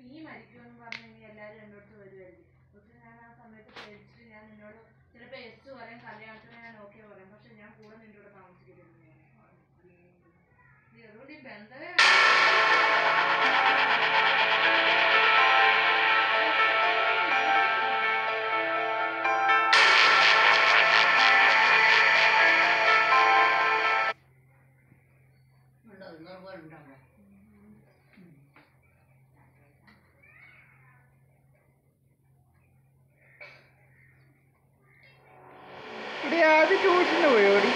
നീ മരിക്കുമെന്ന് പറഞ്ഞ് ഇനി എല്ലാവരും എന്നോട് വരുമായിരിക്കും പക്ഷെ ഞാൻ ആ സമയത്ത് പേടിച്ചിട്ട് ഞാൻ നിന്നോട് ചിലപ്പോൾ എസ് പറയും കല്യാണത്തിന് ഞാൻ ഓക്കെ പറയും പക്ഷെ ഞാൻ കൂടെ നിന്റെ കൂടെ താമസിക്കരുത് നീ അതുകൊണ്ട് ഈ ബന്ധമേ ഉണ്ടോ ഇന്നൊരു പോലെ ഉണ്ടോ എടി അത് ട്യൂഷന് പോയോടി